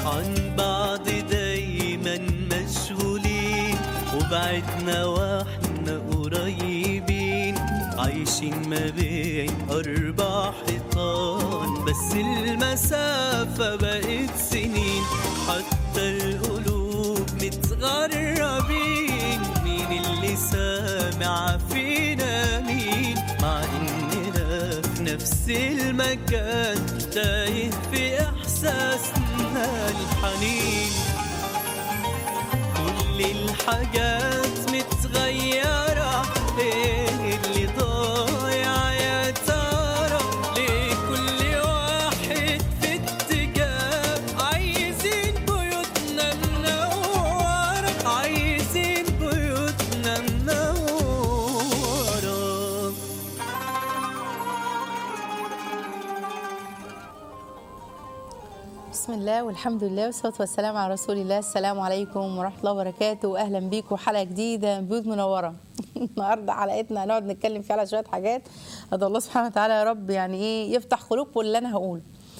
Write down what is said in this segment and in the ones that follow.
عن بعض دايما مشغولين وبعدنا واحنا قريبين عايشين ما بين أربع حيطان بس المسافة بقت سنين حتى القلوب متغربين مين اللي سامع فينا مين مع إننا في نفس المكان تايه في إحساسنا الحنين كل الحاجات متغيرة ايه اللي ضايع يا ترى ليه كل واحد في اتجاه عايزين بيوتنا منورة عايزين بيوتنا منورة بسم الله والحمد لله والصلاة والسلام على رسول الله السلام عليكم ورحمة الله وبركاته أهلا بيكم حلقة جديدة من بيوت منورة النهاردة حلقتنا هنقعد نتكلم فيها على شوية حاجات أدعو الله سبحانه وتعالى يا رب يعني إيه يفتح قلوبكم اللي أنا هقوله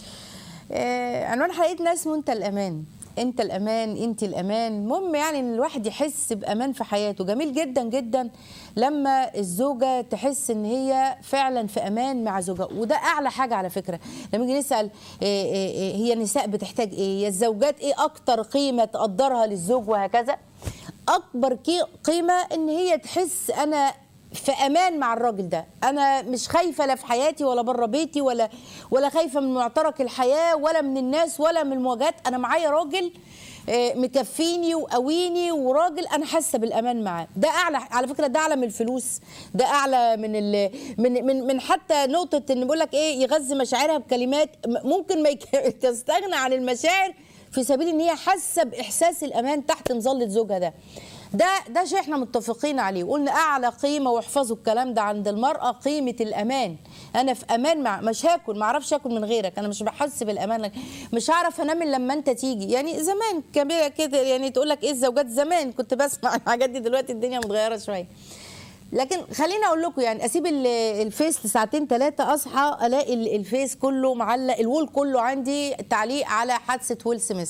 آه، عنوان حلقتنا اسمه أنت الأمان أنت الأمان أنت الأمان المهم يعني إن الواحد يحس بأمان في حياته جميل جدا جدا لما الزوجة تحس إن هي فعلا في أمان مع زوجها وده أعلى حاجة على فكرة لما نيجي نسأل آه، آه، آه، هي النساء بتحتاج إيه هي الزوجات إيه أكتر قيمة تقدرها للزوج وهكذا أكبر كي- قيمة إن هي تحس أنا في امان مع الراجل ده انا مش خايفه لا في حياتي ولا بره بيتي ولا ولا خايفه من معترك الحياه ولا من الناس ولا من المواجهات انا معايا راجل آه، مكفيني وقويني وراجل انا حاسه بالامان معاه ده اعلى على فكره ده اعلى من الفلوس ده اعلى من ال من من من حتى نقطه ان بيقول لك ايه يغذي مشاعرها بكلمات م- ممكن ما يك- تستغنى عن المشاعر في سبيل ان هي حاسه باحساس الامان تحت مظله زوجها ده ده ده شيء احنا متفقين عليه وقلنا اعلى قيمه واحفظوا الكلام ده عند المراه قيمه الامان انا في امان مع مش هاكل ما اعرفش اكل من غيرك انا مش بحس بالامان لك مش هعرف انام إلا لما انت تيجي يعني زمان كبيره كده يعني تقول لك ايه الزوجات زمان كنت بسمع الحاجات دي دلوقتي الدنيا متغيره شويه لكن خليني اقول لكم يعني اسيب ال- الفيس لساعتين ثلاثه اصحى الاقي ال- الفيس كله معلق الوول كله عندي تعليق على حادثه ويل سميث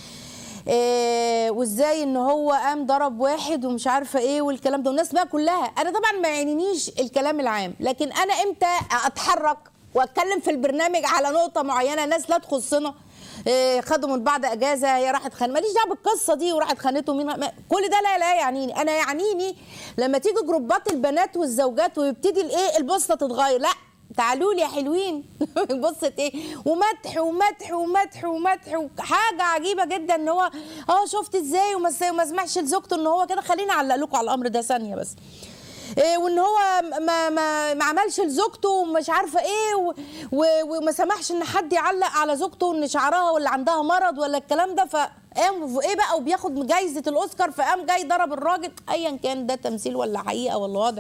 إيه وازاي ان هو قام ضرب واحد ومش عارفه ايه والكلام ده والناس بقى كلها انا طبعا ما يعنينيش الكلام العام لكن انا امتى اتحرك واتكلم في البرنامج على نقطه معينه ناس لا تخصنا إيه خدوا من بعض اجازه هي راحت خان ماليش دعوه بالقصه دي وراحت خانته مين ما- كل ده لا لا يعنيني انا يعنيني لما تيجي جروبات البنات والزوجات ويبتدي الايه البوصله تتغير لا تعالوا لي يا حلوين بصت ايه ومدح ومدح ومدح ومدح حاجه عجيبه جدا ان هو اه شفت ازاي وما س- وما سمعش لزوجته ان هو كده خليني اعلق لكم على الامر ده ثانيه بس إيه وان هو ما ما ما عملش لزوجته ومش عارفه ايه و و وما سمحش ان حد يعلق على زوجته ان شعرها ولا عندها مرض ولا الكلام ده فقام ايه بقى وبياخد جايزه الاوسكار فقام جاي ضرب الراجل ايا كان ده تمثيل ولا حقيقه ولا واضح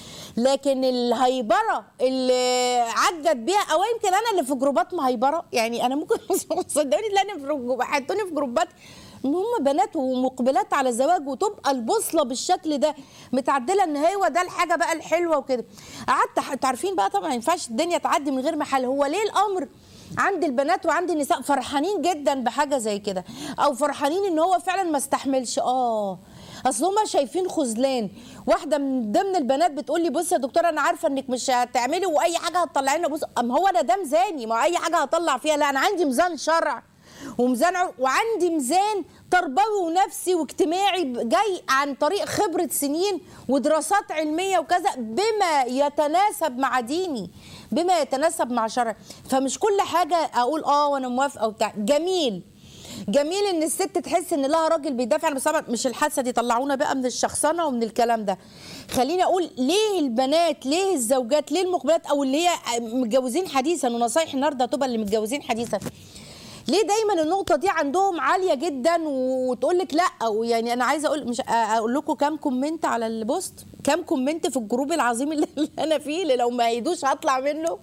لكن الهيبره اللي عجت بيها او يمكن انا اللي في جروبات مهيبره يعني انا ممكن صدقوني اللي انا في جروب- حطوني في جروبات ان هم بنات ومقبلات على الزواج وتبقى البوصله بالشكل ده متعدله ان هو ده الحاجه بقى الحلوه وكده قعدت ح- انتوا عارفين بقى طبعا ما ينفعش الدنيا تعدي من غير محل هو ليه الامر عند البنات وعند النساء فرحانين جدا بحاجه زي كده او فرحانين ان هو فعلا ما استحملش اه اصل هما شايفين خذلان واحده من ضمن البنات بتقول لي بصي يا دكتوره انا عارفه انك مش هتعملي واي حاجه هتطلعي لنا بص ام هو انا ده ميزاني ما اي حاجه هطلع فيها لا انا عندي ميزان شرع وميزان عر- وعندي ميزان تربوي ونفسي واجتماعي ب- جاي عن طريق خبره سنين ودراسات علميه وكذا بما يتناسب مع ديني بما يتناسب مع شرعي فمش كل حاجه اقول اه وانا موافقه وبتاع جميل جميل ان الست تحس ان لها راجل بيدافع عن بس طبعا مش الحادثه دي طلعونا بقى من الشخصنه ومن الكلام ده خليني اقول ليه البنات ليه الزوجات ليه المقبلات او اللي هي متجوزين حديثا ونصايح النهارده هتبقى اللي متجوزين حديثا ليه دايما النقطه دي عندهم عاليه جدا وتقول لك لا او يعني انا عايزه اقول مش اقول لكم كام كومنت على البوست كام كومنت في الجروب العظيم اللي انا فيه اللي لو ما هيدوش هطلع منه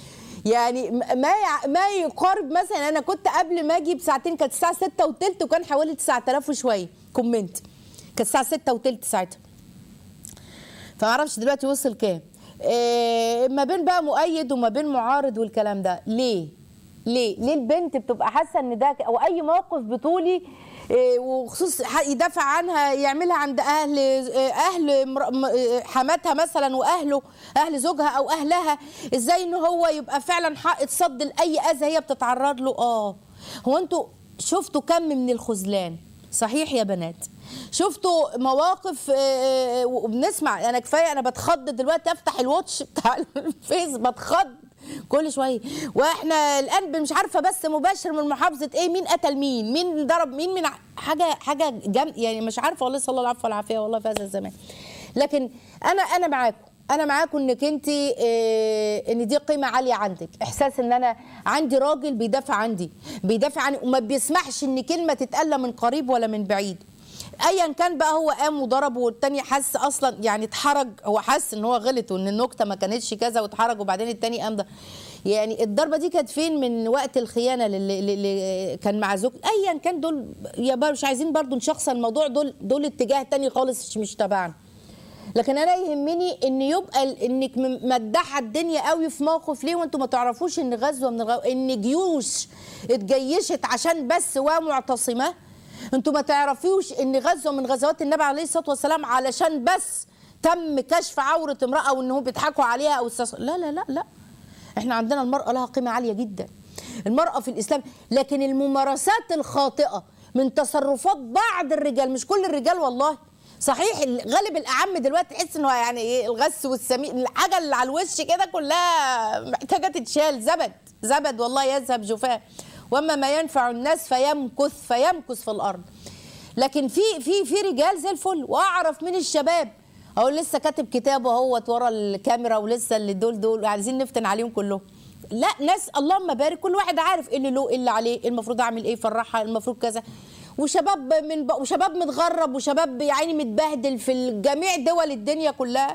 يعني ما يع- ما يقارب مثلا انا كنت قبل ما اجي بساعتين كانت الساعه 6 وثلث وكان حوالي 9000 وشويه كومنت كانت الساعه 6 وثلث ساعتها فما اعرفش دلوقتي وصل كام إيه ما بين بقى مؤيد وما بين معارض والكلام ده ليه ليه ليه البنت بتبقى حاسه ان ده ك- او اي موقف بطولي إيه، وخصوص ح- يدافع عنها يعملها عند اهل إيه، اهل مر- م- إيه، حماتها مثلا واهله اهل زوجها او اهلها ازاي ان هو يبقى فعلا حائط صد لاي اذى هي بتتعرض له اه هو انتوا شفتوا كم من الخذلان صحيح يا بنات شفتوا مواقف آه، آه، وبنسمع انا كفايه انا بتخض دلوقتي افتح الواتش بتاع الفيس بتخض كل شويه واحنا الان مش عارفه بس مباشر من محافظه ايه مين قتل مين مين ضرب مين من ع- حاجه حاجه جم يعني مش عارفه والله صلى الله العفو والعافيه والله في هذا الزمان لكن انا انا معاكم انا معاكم انك انت اه ان دي قيمه عاليه عندك احساس ان انا عندي راجل بيدافع عندي بيدافع عني وما بيسمحش ان كلمه تتقال من قريب ولا من بعيد ايا كان بقى هو قام وضربه والتاني حس اصلا يعني اتحرج هو حس ان هو غلط وان النكته ما كانتش كذا واتحرج وبعدين التاني قام ده يعني الضربه دي كانت فين من وقت الخيانه اللي, اللي كان مع زوج ايا كان دول يا بقى مش عايزين برضو نشخص الموضوع دول دول اتجاه تاني خالص مش- مش تبعنا لكن انا يهمني ان يبقى ال- انك م- مدحه الدنيا قوي في موقف ليه وانتم ما تعرفوش ان غزوه من الغو... ان جيوش اتجيشت عشان بس ومعتصمه انتم ما تعرفوش ان غزوه من غزوات النبي عليه الصلاه والسلام علشان بس تم كشف عوره امراه وان هم بيضحكوا عليها او استس... لا لا لا لا احنا عندنا المراه لها قيمه عاليه جدا المراه في الاسلام لكن الممارسات الخاطئه من تصرفات بعض الرجال مش كل الرجال والله صحيح ال- غالب الاعم دلوقتي تحس ان هو يعني ايه الغس والسمين الحاجه اللي على الوش كده كلها محتاجه تتشال زبد زبد والله يذهب جفاه واما ما ينفع الناس فيمكث فيمكث في الارض لكن في في في رجال زي الفل واعرف من الشباب اهو لسه كاتب كتاب اهوت ورا الكاميرا ولسه اللي دول دول عايزين نفتن عليهم كلهم لا ناس اللهم بارك كل واحد عارف ايه اللي له ايه اللي عليه المفروض اعمل ايه فرحها المفروض كذا وشباب من ب... وشباب متغرب وشباب يعني متبهدل في جميع دول الدنيا كلها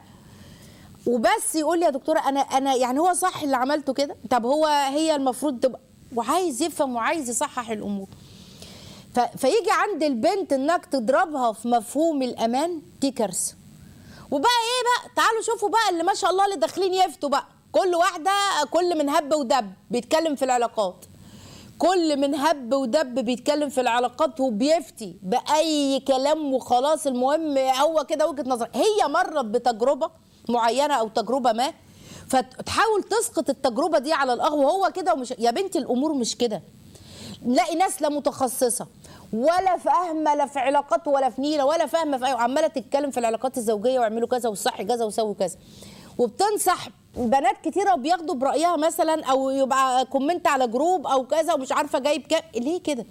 وبس يقول لي يا دكتوره انا انا يعني هو صح اللي عملته كده طب هو هي المفروض تبقى وعايز يفهم وعايز يصحح الامور ف... فيجي عند البنت انك تضربها في مفهوم الامان دي كارثه وبقى ايه بقى تعالوا شوفوا بقى اللي ما شاء الله اللي داخلين يفتوا بقى كل واحده كل من هب ودب بيتكلم في العلاقات كل من هب ودب بيتكلم في العلاقات وبيفتي باي كلام وخلاص المهم هو كده وجهه نظر هي مرت بتجربه معينه او تجربه ما فتحاول تسقط التجربه دي على الاخ وهو كده ومش يا بنتي الامور مش كده نلاقي ناس لا متخصصه ولا فاهمه لا في علاقات ولا في نيله ولا فاهمه في أي وعماله تتكلم في العلاقات الزوجيه واعملوا كذا والصح كذا وسووا كذا وبتنصح بنات كتيره بياخدوا برايها مثلا او يبقى كومنت على جروب او كذا ومش عارفه جايب كام ليه كده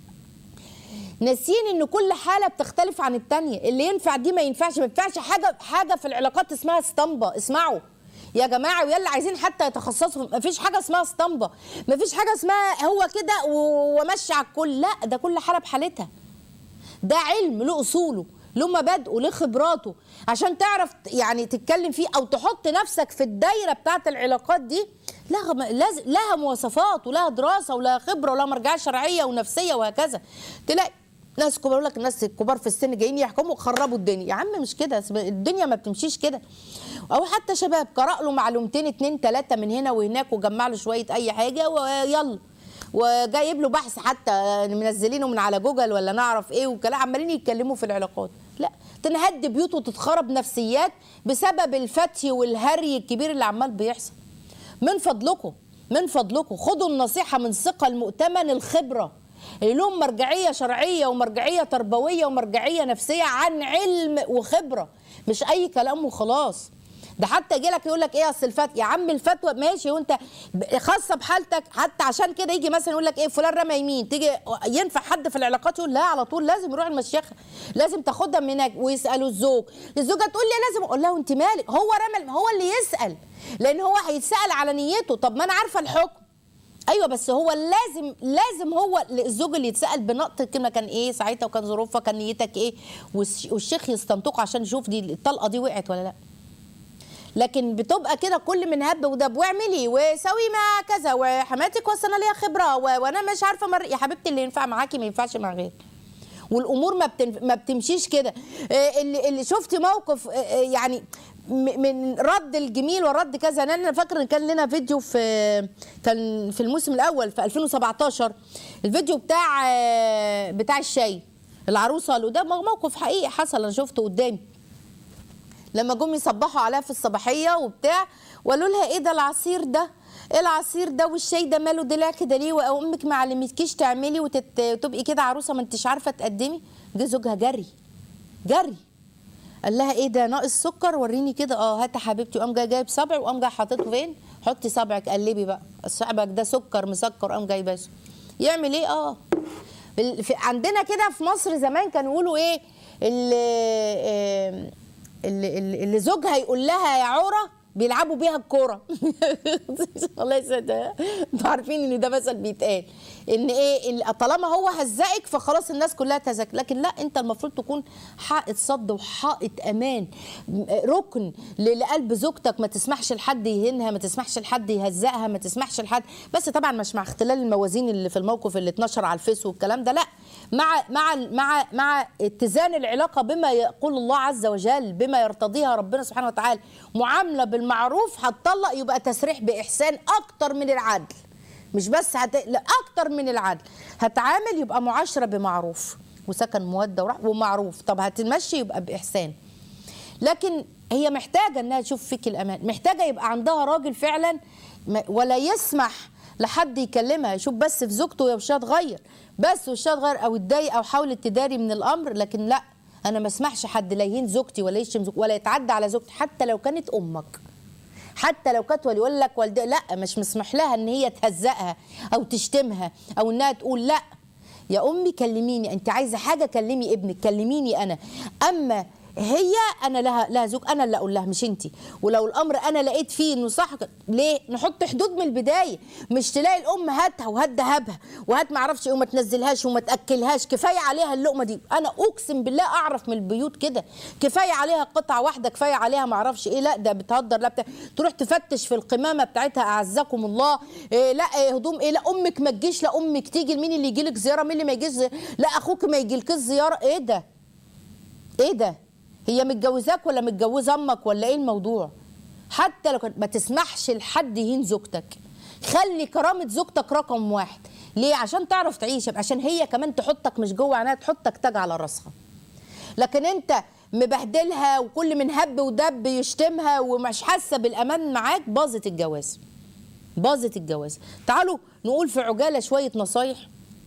ناسيين ان كل حاله بتختلف عن التانية اللي ينفع دي ما ينفعش ما ينفعش حاجه حاجه في العلاقات اسمها اسطمبه اسمعوا يا جماعه ويلا عايزين حتى يتخصصوا ما فيش حاجه اسمها اسطمبه ما فيش حاجه اسمها هو كده و- ومشي على الكل لا ده كل حاله بحالتها ده علم له اصوله له مبادئه له خبراته عشان تعرف ت- يعني تتكلم فيه او تحط نفسك في الدايره بتاعت العلاقات دي لها م- لاز- لها مواصفات ولها دراسه ولها خبره ولها مرجعيه شرعيه ونفسيه وهكذا تلاقي ناس كبار يقول لك الناس الكبار في السن جايين يحكموا خربوا الدنيا يا عم مش كده الدنيا ما بتمشيش كده او حتى شباب قرأ له معلومتين اتنين تلاته من هنا وهناك وجمع له شويه اي حاجه ويلا وجايب له بحث حتى منزلينه من على جوجل ولا نعرف ايه وكلام عمالين يتكلموا في العلاقات لا تنهد بيوت وتتخرب نفسيات بسبب الفتي والهري الكبير اللي عمال بيحصل من فضلكم من فضلكم خدوا النصيحه من ثقه المؤتمن الخبره اللي لهم مرجعيه شرعيه ومرجعيه تربويه ومرجعيه نفسيه عن علم وخبره مش اي كلام وخلاص ده حتى يجي لك يقول لك ايه اصل الفتوى يا عم الفتوى ماشي وانت ب- خاصه بحالتك حتى عشان كده يجي مثلا يقول لك ايه فلان رمى يمين تيجي ينفع حد في العلاقات يقول لا على طول لازم يروح المشيخه لازم تاخدها من هناك ويسالوا الزوج الزوجه تقول لي لازم اقول لها انت مالك هو رمى هو اللي يسال لان هو هيتسال على نيته طب ما انا عارفه الحكم ايوه بس هو لازم لازم هو الزوج اللي يتسال بنقط الكلمه كان ايه ساعتها وكان ظروفها كان نيتك ايه والش- والشيخ يستنطقه عشان يشوف دي الطلقه دي وقعت ولا لا لكن بتبقى كده كل من هب ودب واعملي وسوي مع كذا وحماتك واصل انا ليها خبره و... وانا مش عارفه مر... يا حبيبتي اللي ينفع معاكي ما ينفعش مع غيرك والامور ما بتن... ما بتمشيش كده آه، اللي اللي شفت موقف آه، آه، يعني م- من رد الجميل والرد كذا يعني انا فاكره ان كان لنا فيديو في كان في الموسم الاول في 2017 الفيديو بتاع آه، بتاع الشاي العروسه اللي قدام موقف حقيقي حصل انا شفته قدامي لما جم يصبحوا عليها في الصباحيه وبتاع وقالوا لها ايه ده العصير ده ايه العصير ده والشاي ده ماله دلع كده ليه وامك ما علمتكيش تعملي وتت- وتبقي كده عروسه ما انتش عارفه تقدمي جه زوجها جري جري قال لها ايه ده ناقص سكر وريني كده اه هات يا حبيبتي وقام جاي جايب صبع وقام جاي حاططه فين حطي صبعك قلبي بقى صبعك ده سكر مسكر قام جاي بس يعمل ايه اه بال- في- عندنا كده في مصر زمان كانوا يقولوا ايه اللي آه، اللي, اللي اللي زوجها يقول لها يا عوره بيلعبوا بيها الكوره الله يسعدها انتوا عارفين ان ده مثل بيتقال ان ايه ال- طالما هو هزقك فخلاص الناس كلها تهزك لكن لا انت المفروض تكون حائط صد وحائط امان م- ركن ل- لقلب زوجتك ما تسمحش لحد يهينها ما تسمحش لحد يهزقها ما تسمحش لحد بس طبعا مش مع اختلال الموازين اللي في الموقف اللي اتنشر على الفيس والكلام ده لا مع مع مع مع اتزان العلاقه بما يقول الله عز وجل بما يرتضيها ربنا سبحانه وتعالى معامله بالمعروف هتطلق يبقى تسريح باحسان اكتر من العدل مش بس هت... لا اكتر من العدل هتعامل يبقى معاشره بمعروف وسكن موده ورحمه ومعروف طب هتمشي يبقى باحسان لكن هي محتاجه انها تشوف فيك الامان محتاجه يبقى عندها راجل فعلا ما- ولا يسمح لحد يكلمها يشوف بس في زوجته يا وشها اتغير بس وشها اتغير او اتضايق او حاولت تداري من الامر لكن لا انا ما اسمحش حد لا يهين زوجتي ولا يشتم زوجتي ولا يتعدى على زوجتي حتى لو كانت امك حتى لو كانت ولي يقول لك والدة لا مش مسمح لها ان هي تهزقها او تشتمها او انها تقول لا يا امي كلميني انت عايزه حاجه كلمي ابنك كلميني انا اما هي انا لها لها زوج انا اللي اقول لها مش انت ولو الامر انا لقيت فيه انه صح ليه نحط حدود من البدايه مش تلاقي الام هاتها وهات دهبها وهات ما اعرفش ايه وما تنزلهاش وما تاكلهاش كفايه عليها اللقمه دي انا اقسم بالله اعرف من البيوت كده كفايه عليها قطعه واحده كفايه عليها ما اعرفش ايه لا ده بتهدر لا بتاع تروح تفتش في القمامه بتاعتها اعزكم الله إيه لا إيه هدوم ايه لا امك ما تجيش لا امك تيجي مين اللي يجي لك زياره مين اللي ما يجيش زي- لا اخوك ما يجيلكش زياره ايه ده ايه ده هي متجوزاك ولا متجوزه امك ولا ايه الموضوع حتى لو كانت ما تسمحش لحد يهين زوجتك خلي كرامه زوجتك رقم واحد ليه عشان تعرف تعيش عشان هي كمان تحطك مش جوه عينها تحطك تاج على راسها لكن انت مبهدلها وكل من هب ودب يشتمها ومش حاسه بالامان معاك باظت الجواز باظت الجواز تعالوا نقول في عجاله شويه نصايح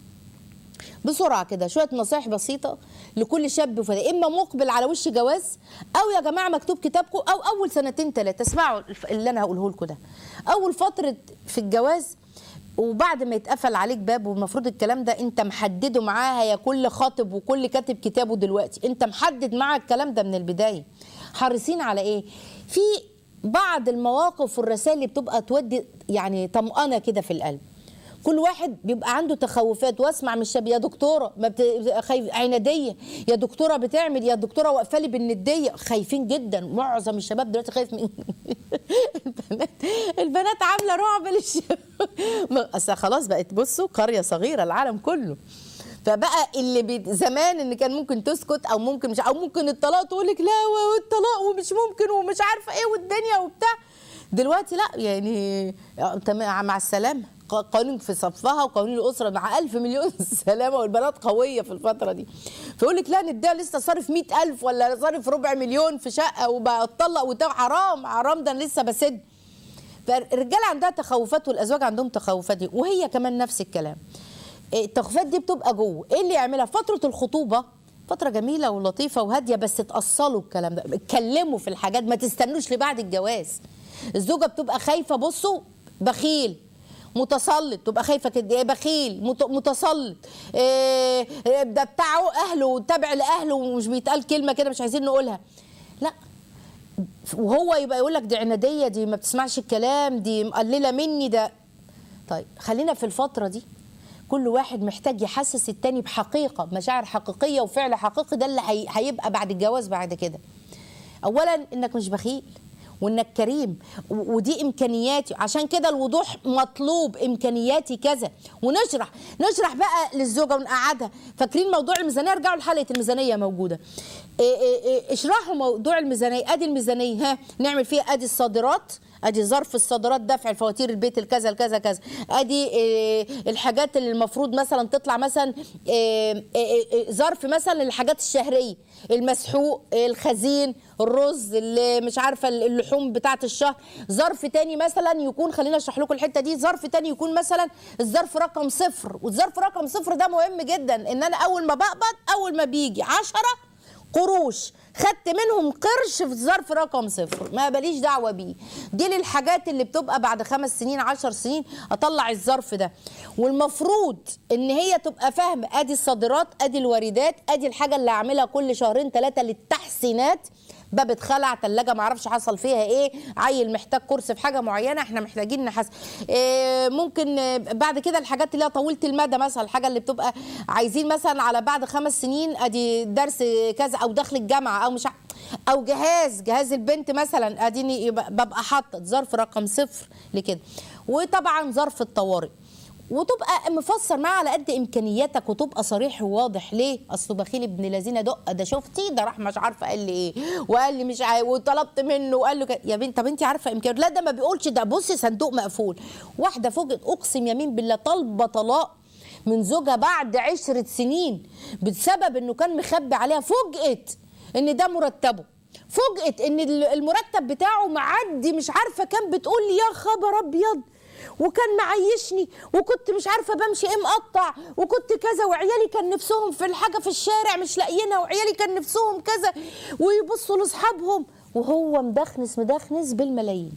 بسرعه كده شويه نصايح بسيطه لكل شاب وفتاه اما مقبل على وش جواز او يا جماعه مكتوب كتابكم او اول سنتين ثلاثه اسمعوا الف- اللي انا هقوله لكم ده اول فتره في الجواز وبعد ما يتقفل عليك باب والمفروض الكلام ده انت محدده معاها يا كل خاطب وكل كاتب كتابه دلوقتي انت محدد معاها الكلام ده من البدايه حريصين على ايه في بعض المواقف والرسائل اللي بتبقى تودي يعني طمأنة كده في القلب كل واحد بيبقى عنده تخوفات واسمع من الشاب يا دكتوره ما بت... خايف عناديه يا دكتوره بتعمل يا دكتوره واقفه لي بالنديه خايفين جدا معظم الشباب دلوقتي خايف من البنات البنات عامله رعب للشباب ما- اصل خلاص بقت بصوا قريه صغيره العالم كله فبقى اللي بي... زمان ان كان ممكن تسكت او ممكن مش او ممكن الطلاق تقول لك لا والطلاق ومش ممكن ومش عارفه ايه والدنيا وبتاع دلوقتي لا يعني تمام مع السلامه ق- قانون في صفها وقانون الاسره مع ألف مليون سلامه والبنات قويه في الفتره دي فيقول لك لا نديها لسه صارف مئة ألف ولا صارف ربع مليون في شقه وبقى اتطلق وده حرام حرام ده أنا لسه بسد فالرجاله عندها تخوفات والازواج عندهم تخوفات دي وهي كمان نفس الكلام إيه، التخوفات دي بتبقى جوه ايه اللي يعملها فتره الخطوبه فتره جميله ولطيفه وهاديه بس تاصلوا الكلام ده اتكلموا في الحاجات ما تستنوش لبعد الجواز الزوجه بتبقى خايفه بصوا بخيل متسلط تبقى خايفه كده ايه بخيل مت- متسلط إيه إيه، ده بتاعه اهله وتابع لاهله ومش بيتقال كلمه كده مش عايزين نقولها لا وهو يبقى يقول لك دي عناديه دي ما بتسمعش الكلام دي مقلله مني ده طيب خلينا في الفتره دي كل واحد محتاج يحسس التاني بحقيقه مشاعر حقيقيه وفعل حقيقي ده اللي هي- هيبقى بعد الجواز بعد كده اولا انك مش بخيل وانك كريم و- ودي امكانياتي عشان كده الوضوح مطلوب امكانياتي كذا ونشرح نشرح بقى للزوجه ونقعدها فاكرين موضوع الميزانيه ارجعوا لحلقه الميزانيه موجوده إيه إيه إيه اشرحوا موضوع الميزانيه ادي الميزانيه ها نعمل فيها ادي الصادرات ادي ظرف الصادرات دفع الفواتير البيت الكذا الكذا كذا ادي إيه الحاجات اللي المفروض مثلا تطلع مثلا إيه إيه إيه ظرف مثلا الحاجات الشهريه المسحوق الخزين الرز اللي مش عارفه اللحوم بتاعه الشهر ظرف تاني مثلا يكون خلينا اشرح لكم الحته دي ظرف تاني يكون مثلا الظرف رقم صفر والظرف رقم صفر ده مهم جدا ان انا اول ما بقبض اول ما بيجي عشرة قروش خدت منهم قرش في ظرف رقم صفر ما بليش دعوه بيه دي للحاجات اللي بتبقى بعد خمس سنين عشر سنين اطلع الظرف ده والمفروض ان هي تبقى فاهمه ادي الصادرات ادي الواردات ادي الحاجه اللي اعملها كل شهرين ثلاثه للتحسينات باب اتخلع ثلاجه ما اعرفش حصل فيها ايه عيل محتاج كرسي في حاجه معينه احنا محتاجين نحسن إيه ممكن آه، بعد كده الحاجات اللي هي طويله المدى مثلا الحاجه اللي بتبقى عايزين مثلا على بعد خمس سنين ادي درس كذا او دخل الجامعه او مش ع- او جهاز جهاز البنت مثلا اديني يبقى- ببقى حاطه ظرف رقم صفر لكده وطبعا ظرف الطوارئ وتبقى مفسر معاه على قد امكانياتك وتبقى صريح وواضح ليه اصله بخيل ابن الذين دق ده شفتي ده راح مش عارفه قال لي ايه وقال لي مش عارف وطلبت منه وقال له ك... يا بنت طب انت عارفه امكانيات لا ده ما بيقولش ده بصي صندوق مقفول واحده فوجئت اقسم يمين بالله طالبه طلاق من زوجها بعد عشرة سنين بسبب انه كان مخبي عليها فوجئت ان ده مرتبه فوجئت ان المرتب بتاعه معدي مش عارفه كان بتقول لي يا خبر ابيض وكان معيشني وكنت مش عارفه بمشي ايه مقطع وكنت كذا وعيالي كان نفسهم في الحاجه في الشارع مش لاقيينها وعيالي كان نفسهم كذا ويبصوا لاصحابهم وهو مدخنس مدخنس بالملايين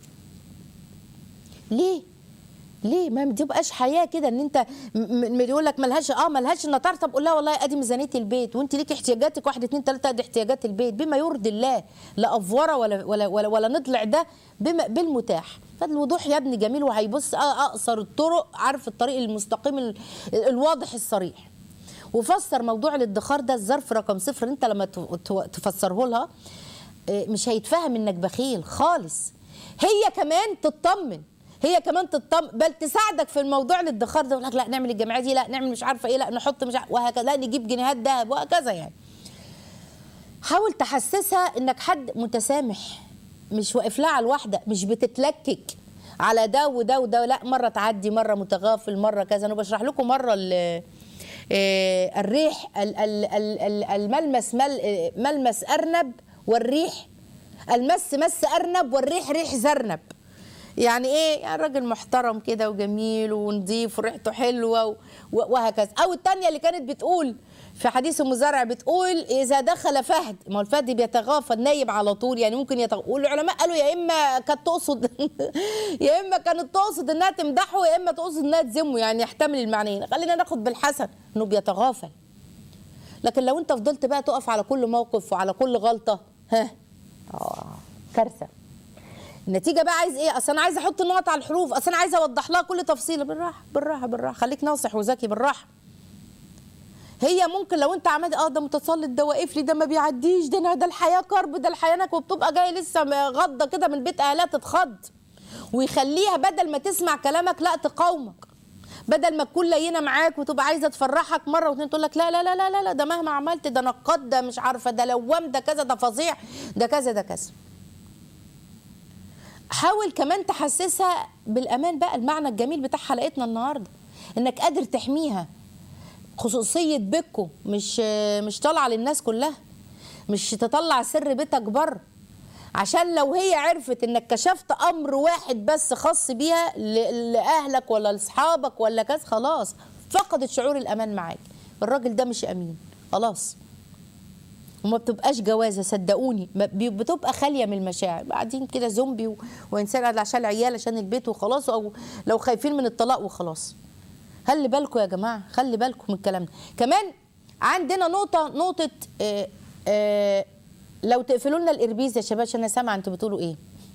ليه ليه ما بتبقاش حياه كده ان انت يقول لك ملهاش اه ملهاش نطار طب قول لها والله ادي ميزانيه البيت وانت ليك احتياجاتك واحد اتنين تلاته ادي احتياجات البيت بما يرضي الله لا افوره ولا ولا ولا, ولا نضلع ده بما بالمتاح فالوضوح يا ابني جميل وهيبص آه اقصر الطرق عارف الطريق المستقيم ال- الواضح الصريح وفسر موضوع الادخار ده الظرف رقم صفر انت لما ت- ت- تفسره لها آه، مش هيتفهم انك بخيل خالص هي كمان تطمن هي كمان تطمن بل تساعدك في الموضوع الادخار ده يقول لك لا نعمل الجمعيه دي لا نعمل مش عارفه ايه لا نحط مش عارفة وهكذا لا نجيب جنيهات دهب وهكذا يعني حاول تحسسها انك حد متسامح مش واقف لها على الواحده مش بتتلكك على ده وده وده لا مره تعدي مره متغافل مره كذا انا بشرح لكم مره ال- آه، الريح ال- ال- ال- ال- الملمس مل آه، ملمس ارنب والريح المس مس ارنب والريح ريح زرنب يعني ايه يعني راجل محترم كده وجميل ونظيف وريحته حلوه و- وهكذا او التانية اللي كانت بتقول في حديث المزارع بتقول اذا دخل فهد ما هو الفهد بيتغافل نايم على طول يعني ممكن يتغ... والعلماء قالوا يا اما كانت تقصد يا اما كانت تقصد انها تمدحه يا اما تقصد انها تذمه يعني يحتمل المعنيين خلينا ناخد بالحسن انه بيتغافل لكن لو انت فضلت بقى تقف على كل موقف وعلى كل غلطه ها اه كارثه النتيجه بقى عايز ايه اصل انا عايزه احط النقط على الحروف اصل انا عايزه اوضح لها كل تفصيله بالراحه بالراحه بالراحه خليك ناصح وذكي بالراحه هي ممكن لو انت عملت اه ده متسلط ده واقف لي ده ما بيعديش ده انا ده الحياه كرب ده الحياه نكبه وبتبقى جايه لسه غضه كده من بيت اهلها تتخض ويخليها بدل ما تسمع كلامك لا تقاومك بدل ما تكون لينه معاك وتبقى عايزه تفرحك مره واتنين تقول لك لا لا لا لا لا, لا ده مهما عملت ده نقاد ده مش عارفه ده لوام ده كذا ده فظيع ده كذا ده كذا حاول كمان تحسسها بالامان بقى المعنى الجميل بتاع حلقتنا النهارده انك قادر تحميها خصوصيه بيتكم مش مش طالعه للناس كلها مش تطلع سر بيتك بره عشان لو هي عرفت انك كشفت امر واحد بس خاص بيها ل- لاهلك ولا لاصحابك ولا كذا خلاص فقدت شعور الامان معاك الراجل ده مش امين خلاص وما بتبقاش جوازه صدقوني ما بي- بتبقى خاليه من المشاعر قاعدين كده زومبي و... وانسان قاعد عشان العيال عشان البيت وخلاص او لو خايفين من الطلاق وخلاص خلي بالكم يا جماعه خلي بالكم من الكلام ده كمان عندنا نقطه نقطه آه آه لو تقفلوا لنا الاربيز يا شباب عشان انا سامعه انتوا بتقولوا ايه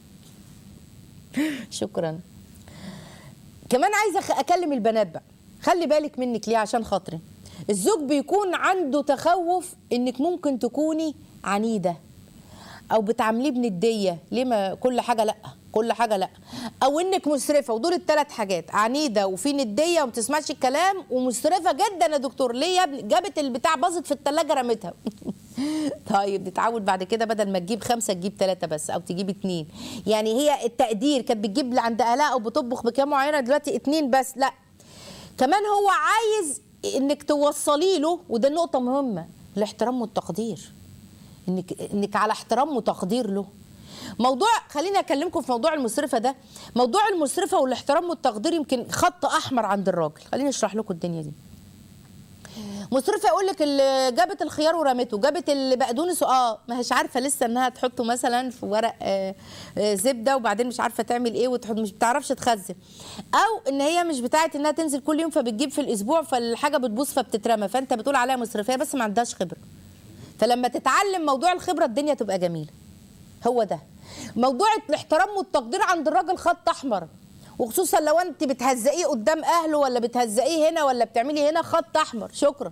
شكرا كمان عايزه أخ- اكلم البنات بقى خلي بالك منك ليه عشان خاطري الزوج بيكون عنده تخوف انك ممكن تكوني عنيده او بتعامليه بنديه ليه ما كل حاجه لا كل حاجه لا او انك مسرفه ودول الثلاث حاجات عنيده وفي نديه وما بتسمعش الكلام ومسرفه جدا يا دكتور ليه يا ابني جابت البتاع باظت في الثلاجه رمتها طيب نتعود بعد كده بدل ما تجيب خمسه تجيب ثلاثه بس او تجيب اتنين يعني هي التقدير كانت بتجيب عند اهلها او بتطبخ بكام معينه دلوقتي اتنين بس لا كمان هو عايز انك توصلي له وده نقطه مهمه الاحترام والتقدير انك انك على احترام وتقدير له موضوع خليني اكلمكم في موضوع المسرفه ده موضوع المسرفه والاحترام والتقدير يمكن خط احمر عند الراجل خليني اشرح لكم الدنيا دي مسرفه يقول لك اللي جابت الخيار ورمته جابت البقدونس اه ما هيش عارفه لسه انها تحطه مثلا في ورق آه، آه، زبده وبعدين مش عارفه تعمل ايه وتحط مش بتعرفش تخزن او ان هي مش بتاعه انها تنزل كل يوم فبتجيب في الاسبوع فالحاجه بتبوظ فبتترمى فانت بتقول عليها مسرفيه بس ما عندهاش خبره فلما تتعلم موضوع الخبره الدنيا تبقى جميله هو ده موضوع الاحترام والتقدير عند الراجل خط احمر وخصوصا لو انت بتهزقيه قدام اهله ولا بتهزقيه هنا ولا بتعملي هنا خط احمر شكرا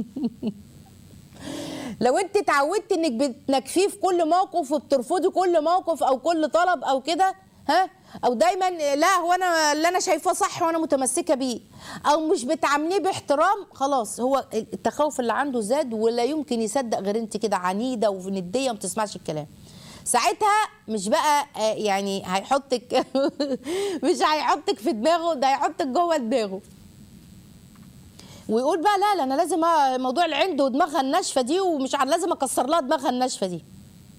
لو انت اتعودت انك بتنكفيه في كل موقف وبترفضي كل موقف او كل طلب او كده ها او دايما لا هو انا اللي انا شايفاه صح وانا متمسكه بيه او مش بتعامليه باحترام خلاص هو التخوف اللي عنده زاد ولا يمكن يصدق غير انت كده عنيده ونديه وما بتسمعش الكلام ساعتها مش بقى آه، يعني هيحطك مش هيحطك في دماغه ده هيحطك جوه دماغه ويقول بقى لا لا انا لازم أ- موضوع العند ودماغها الناشفه دي ومش ع- لازم اكسر لها دماغها الناشفه دي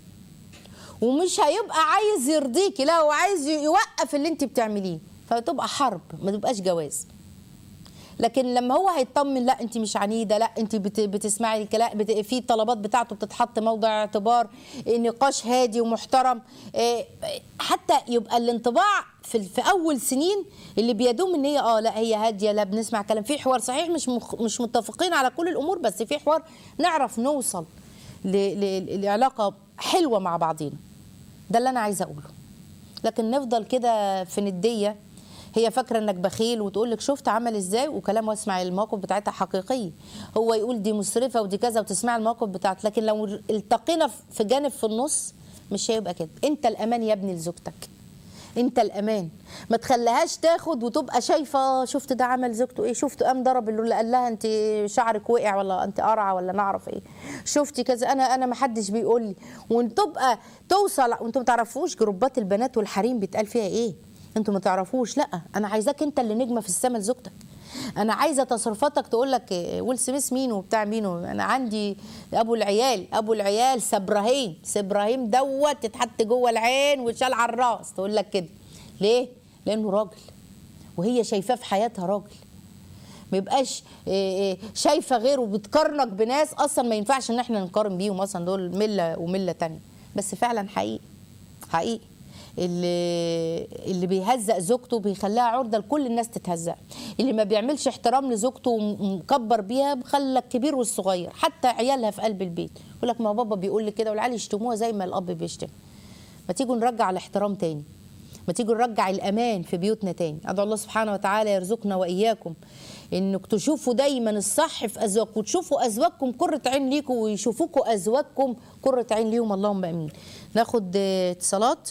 ومش هيبقى عايز يرضيكي لا هو عايز ي- يوقف اللي انت بتعمليه فتبقى حرب ما تبقاش جواز لكن لما هو هيطمن لا انت مش عنيده لا انت بت بتسمعي الكلام بت في الطلبات بتاعته بتتحط موضع اعتبار نقاش هادي ومحترم إيه، حتى يبقى الانطباع في في اول سنين اللي بيدوم ان هي اه لا هي هاديه لا بنسمع كلام في حوار صحيح مش مخ مش متفقين على كل الامور بس في حوار نعرف نوصل ل- ل- لعلاقه حلوه مع بعضينا ده اللي انا عايزه اقوله لكن نفضل كده في نديه هي فاكره انك بخيل وتقول لك شفت عمل ازاي وكلام واسمع المواقف بتاعتها حقيقيه هو يقول دي مسرفه ودي كذا وتسمع المواقف بتاعت لكن لو التقينا في جانب في النص مش هيبقى كده انت الامان يا ابني لزوجتك انت الامان ما تخليهاش تاخد وتبقى شايفه شفت ده عمل زوجته ايه شفت قام ضرب اللي قال لها انت شعرك وقع ولا انت قرعه ولا نعرف ايه شفتي كذا انا انا ما حدش بيقول لي وتبقى توصل وانتم ما تعرفوش جروبات البنات والحريم بيتقال فيها ايه انتوا ما تعرفوش لا انا عايزاك انت اللي نجمه في السما لزوجتك انا عايزه تصرفاتك تقول لك إيه، ويل سميث مين وبتاع مين انا عندي ابو العيال ابو العيال سبراهيم سبراهيم دوت تتحط جوه العين وشال على الراس تقول لك كده ليه لانه راجل وهي شايفاه في حياتها راجل ما يبقاش إيه إيه شايفه غيره بتقارنك بناس اصلا ما ينفعش ان احنا نقارن بيهم اصلا دول مله ومله تانية بس فعلا حقيقي حقيقي اللي اللي بيهزق زوجته بيخليها عرضه لكل الناس تتهزق اللي ما بيعملش احترام لزوجته ومكبر بيها بخلى الكبير والصغير حتى عيالها في قلب البيت يقول لك ما بابا بيقول لي كده والعيال يشتموها زي ما الاب بيشتم ما تيجوا نرجع الاحترام تاني ما تيجوا نرجع الامان في بيوتنا تاني ادعو الله سبحانه وتعالى يرزقنا واياكم انك تشوفوا دايما الصح في ازواجكم وتشوفوا ازواجكم قره عين ليكم ويشوفوكوا ازواجكم قره عين ليهم اللهم امين ناخد آه، اتصالات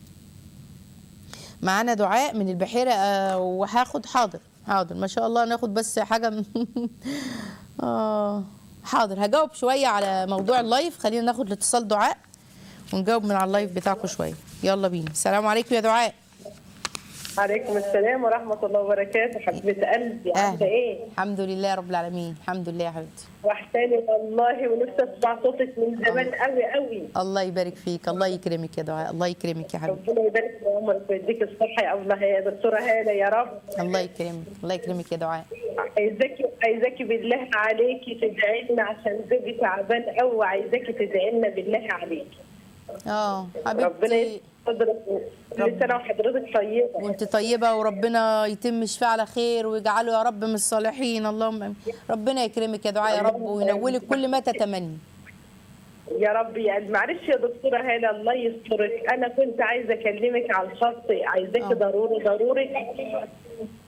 معانا دعاء من البحيره آه، وهاخد حاضر حاضر ما شاء الله ناخد بس حاجه من اه حاضر هجاوب شويه على موضوع اللايف خلينا ناخد الاتصال دعاء ونجاوب من على اللايف بتاعكم شويه يلا بينا السلام عليكم يا دعاء عليكم السلام ورحمة الله وبركاته حبيبة قلبي عاملة أهلا. ايه؟ الحمد لله رب العالمين الحمد لله يا حبيبتي وحشاني والله ونفسي اسمع صوتك من زمان قوي قوي الله يبارك فيك الله يكرمك يا دعاء الله يكرمك يا حبيبتي ربنا يبارك في عمرك ويديك الصحة يا الله يا دكتورة هالة يا رب الله يكرمك الله يكرمك يا دعاء عايزاكي عايزاكي بالله عليكي تدعي لنا عشان زوجي تعبان قوي عايزاكي تدعي لنا بالله عليكي اه ربنا حبيبتي يسعدك كل سنة وحضرتك طيبة وانت طيبه وربنا يتم شفاء على خير ويجعله يا رب من الصالحين اللهم امين ربنا يكرمك يا دعاء يا رب وينولك كل ما تتمني يا رب يا قلبي معلش يا دكتورة هالة الله يسترك أنا كنت عايزة أكلمك على الخط عايزاكي آه. ضروري ضروري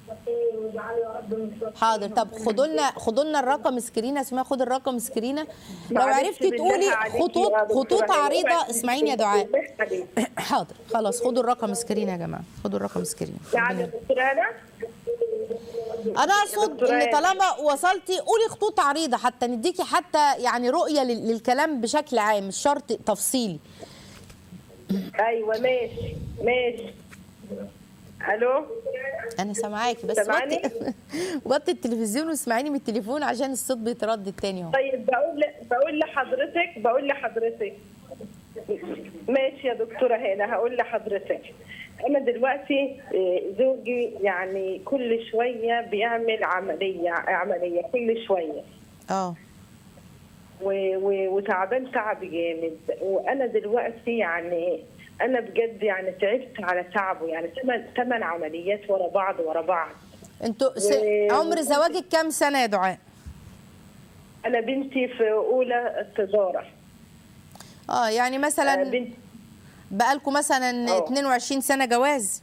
حاضر طب خدوا لنا خدوا لنا الرقم سكرينه اسمها خد الرقم سكرينه لو معلش عرفتي بالله تقولي عليكي يا خطوط دكتورة خطوط هبة. عريضه اسمعيني يا دعاء بالله عليكي. حاضر خلاص خدوا الرقم سكرين يا جماعه خدوا الرقم سكرين نعم يا دكتورة أنا انا اقصد دكتورة ان آية. طالما وصلتي قولي خطوط عريضه حتى نديكي حتى يعني رؤيه لل- للكلام بشكل عام مش شرط تفصيلي أيوة ماشي ماشي ألو انا سامعاكي بس سامعاني؟ وطي وطي التلفزيون واسمعيني من التليفون عشان الصوت بيتردد تاني اهو طيب بقول بقول لحضرتك بقول لحضرتك ماشي يا دكتورة هنا هقول لحضرتك أنا دلوقتي آه، زوجي يعني كل شوية بيعمل عملية عملية كل شوية اه و- و- وتعبان تعب جامد وأنا دلوقتي يعني أنا بجد يعني تعبت على تعبه يعني ثمان ثمان عمليات ورا بعض ورا بعض انتوا س... و- عمر زواجك كام سنه يا دعاء أنا بنتي في أولى تجارة اه يعني آه، مثلا بنتي بقالكم مثلا اه. 22 سنه جواز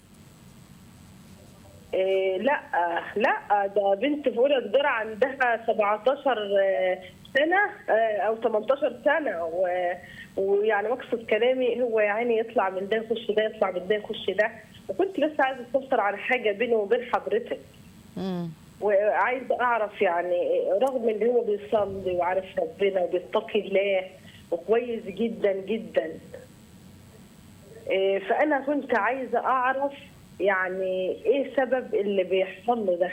إيه لا لا ده بنت في اولى تجاره عندها 17 آه، سنه آه، او 18 سنه و- ويعني مقصد كلامي هو يعني يطلع من ده يخش ده يطلع من ده يخش ده وكنت لسه عايزه استفسر على حاجه بيني وبين حضرتك امم وعايزه اعرف يعني رغم ان هو بيصلي وعارف ربنا وبيتقي الله وكويس جدا جدا إيه، فانا كنت عايزه اعرف يعني ايه سبب اللي بيحصل له ده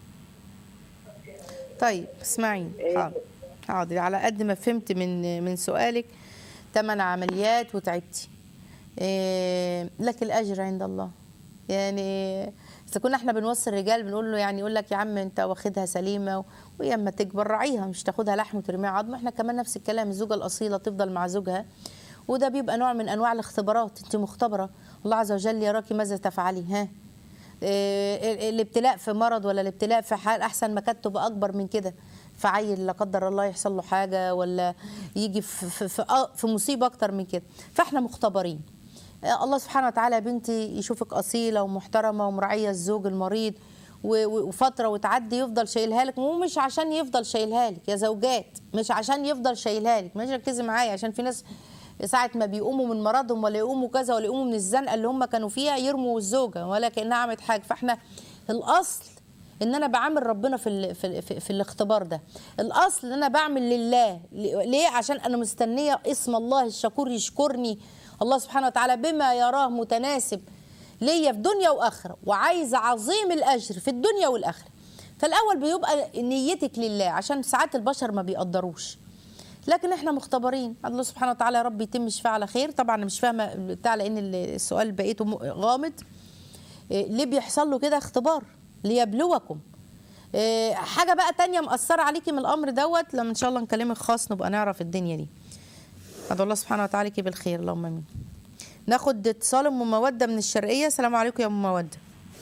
طيب اسمعيني إيه. حاضر حاضر على قد ما فهمت من من سؤالك ثمان عمليات وتعبتي إيه لك الاجر عند الله يعني اذا كنا احنا بنوصي الرجال بنقول له يعني يقول لك يا عم انت واخدها سليمه و- وهي اما تكبر راعيها مش تاخدها لحم وترميها عظم احنا كمان نفس الكلام الزوجه الاصيله تفضل مع زوجها وده بيبقى نوع من انواع الاختبارات انت مختبره الله عز وجل يراك ماذا تفعلي ها إيه، الابتلاء في مرض ولا الابتلاء في حال احسن ما كانت تبقى اكبر من كده فعيل لا قدر الله يحصل له حاجه ولا يجي في في في, آه، في مصيبه اكتر من كده فاحنا مختبرين آه، الله سبحانه وتعالى يا بنتي يشوفك اصيله ومحترمه ومراعيه الزوج المريض و- و- وفتره وتعدي يفضل شايلها لك ومش عشان يفضل شايلها لك يا زوجات مش عشان يفضل شايلها لك مش ركزي معايا عشان في ناس ساعة ما بيقوموا من مرضهم ولا يقوموا كذا ولا يقوموا من الزنقة اللي هم كانوا فيها يرموا الزوجة ولا كأنها عملت حاجة فاحنا الأصل ان انا بعامل ربنا في ال في, ال في, في الاختبار ده الاصل ان انا بعمل لله ليه عشان انا مستنيه اسم الله الشكور يشكرني الله سبحانه وتعالى بما يراه متناسب ليا في دنيا واخره وعايزه عظيم الاجر في الدنيا والاخره فالاول بيبقى نيتك لله عشان ساعات البشر ما بيقدروش لكن احنا مختبرين الله سبحانه وتعالى يا رب يتم الشفاء على خير طبعا انا مش فاهمه بتاع لان السؤال بقيته م- غامض إيه، ليه بيحصل له كده اختبار ليبلوكم إيه، حاجه بقى تانية مأثره عليكي من الامر دوت لما ان شاء الله نكلمك خاص نبقى نعرف الدنيا دي ادعو الله سبحانه وتعالى ليكي بالخير اللهم امين ناخد اتصال ام موده من الشرقيه السلام عليكم يا ام موده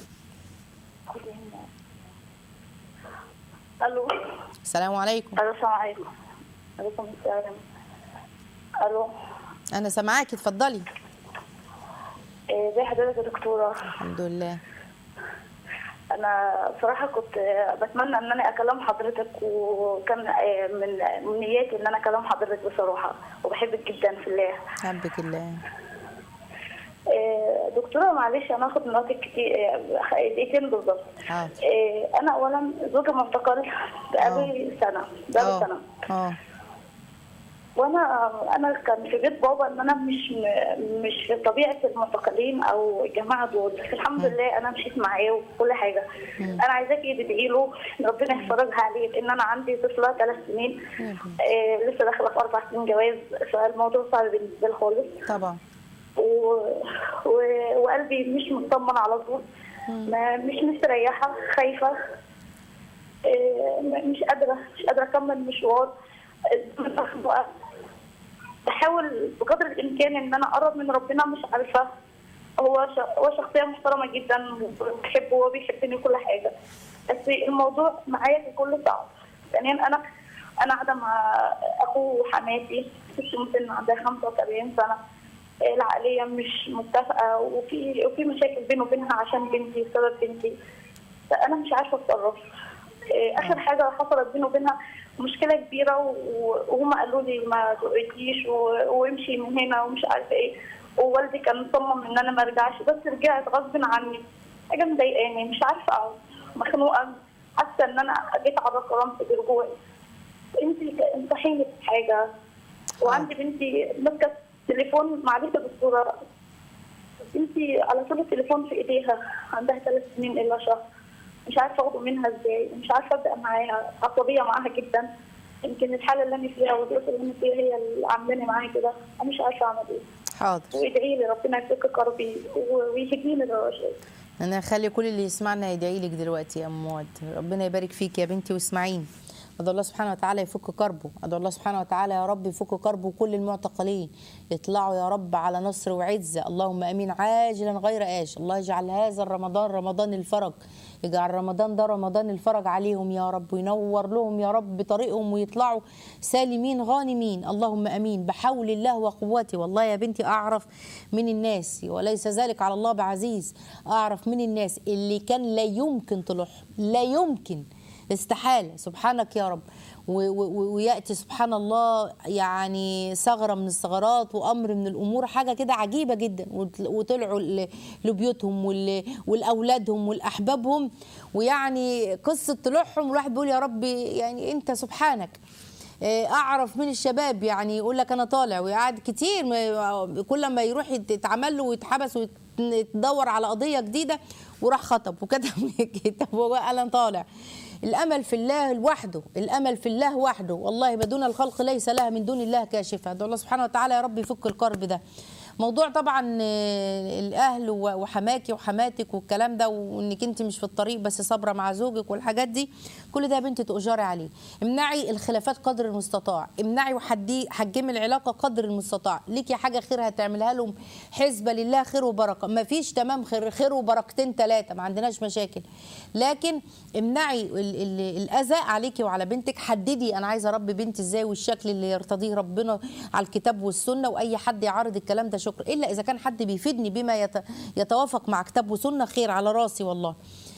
الو السلام عليكم الو السلام عليكم عليكم السلام الو انا سامعاكي اتفضلي إيه، ازي حضرتك يا دكتوره الحمد لله انا بصراحه كنت بتمنى ان انا اكلم حضرتك وكان إيه، من من نياتي ان انا اكلم حضرتك بصراحه وبحبك جدا في الله حبك الله إيه، دكتوره معلش انا هاخد من وقتك كتير إيه، دقيقتين بالظبط حاضر. إيه، انا اولا زوجي معتقل بقالي سنه بقالي اه سنه اه وانا انا كان في بيت بابا ان انا مش مش في طبيعه المعتقلين او الجماعه دول بس الحمد لله انا مشيت معاه وكل حاجه انا عايزاكي تدعي له ان ربنا يفرجها عليه لان انا عندي طفله ثلاث سنين آه لسه داخله في اربع سنين جواز فالموضوع صعب بالنسبه لي خالص طبعا و... و... وقلبي مش مطمن على طول ما مش مستريحه خايفه آه، مش قادره مش قادره اكمل مشوار آه، بحاول بقدر الامكان ان انا اقرب من ربنا مش عارفه هو ش- هو شخصيه محترمه جدا وبحبه وهو بيحبني كل حاجه بس الموضوع معايا في كل صعب ثانيا انا انا قاعده مع اخوه وحماتي ست مسن عندها 75 سنه العقليه مش متفقه وفي وفي مشاكل بينه وبينها عشان بنتي بسبب بنتي فانا مش عارفه اتصرف إيه، اخر حاجه حصلت بيني وبينها مشكله كبيره و- وهم قالوا لي ما تقعديش و- وامشي من هنا ومش عارفه ايه ووالدي كان مصمم ان انا ما ارجعش بس رجعت غصب عني حاجه مضايقاني مش عارفه اقعد مخنوقه حاسه ان انا جيت على كرامتي جواي انت انصحيني بحاجه وعندي بنتي ماسكه التليفون معلش بالصوره بنتي على طول التليفون في ايديها عندها ثلاث سنين الا شهر مش عارفه اخده منها ازاي مش عارفه ابدا معاها عصبيه معاها جدا يمكن الحاله اللي انا فيها والظروف اللي انا فيها هي اللي عاملاني معاها كده انا مش عارفه اعمل ايه حاضر وادعي لي ربنا يفك كربي و- ويهديني للرشاد انا هخلي كل اللي يسمعنا يدعي لك دلوقتي يا ام مواد ربنا يبارك فيك يا بنتي واسمعيني ادعو الله سبحانه وتعالى يفك كربه ادعو الله سبحانه وتعالى يا رب يفك كربه كل المعتقلين يطلعوا يا رب على نصر وعزه اللهم امين عاجلا غير اش الله يجعل هذا الرمضان رمضان الفرج يجعل رمضان ده رمضان الفرج عليهم يا رب وينور لهم يا رب بطريقهم ويطلعوا سالمين غانمين اللهم امين بحول الله وقوته والله يا بنتي اعرف من الناس وليس ذلك على الله بعزيز اعرف من الناس اللي كان لا يمكن تلح لا يمكن استحاله سبحانك يا رب و- و- وياتي سبحان الله يعني ثغره من الثغرات وامر من الامور حاجه كده عجيبه جدا وت- وطلعوا ل- لبيوتهم وال- ولاولادهم ولاحبابهم ويعني قصه طلوعهم الواحد بيقول يا رب يعني انت سبحانك آه، اعرف من الشباب يعني يقول لك انا طالع ويقعد كتير ما- كل ما يروح يت- يتعمل له ويتحبس ويتدور على قضيه جديده وراح خطب وكتب كتاب وقال انا طالع الامل في الله وحده الامل في الله وحده والله ما دون الخلق ليس لها من دون الله كاشفه ادعو الله سبحانه وتعالى يا رب يفك الكرب ده موضوع طبعا آه، الاهل و- وحماكي وحماتك والكلام ده وانك انت مش في الطريق بس صابره مع زوجك والحاجات دي كل ده يا بنتي تؤجري عليه امنعي الخلافات قدر المستطاع امنعي وحدي حجمي العلاقه قدر المستطاع ليكي حاجه خير هتعملها لهم حسبه لله خير وبركه ما فيش تمام خير خير وبركتين ثلاثه ما عندناش مشاكل لكن امنعي ال- ال- الاذى عليكي وعلى بنتك حددي انا عايزه اربي بنتي ازاي والشكل اللي يرتضيه ربنا على الكتاب والسنه واي حد يعارض الكلام ده شكر الا اذا كان حد بيفيدني بما يت- يتوافق مع كتاب وسنه خير على راسي والله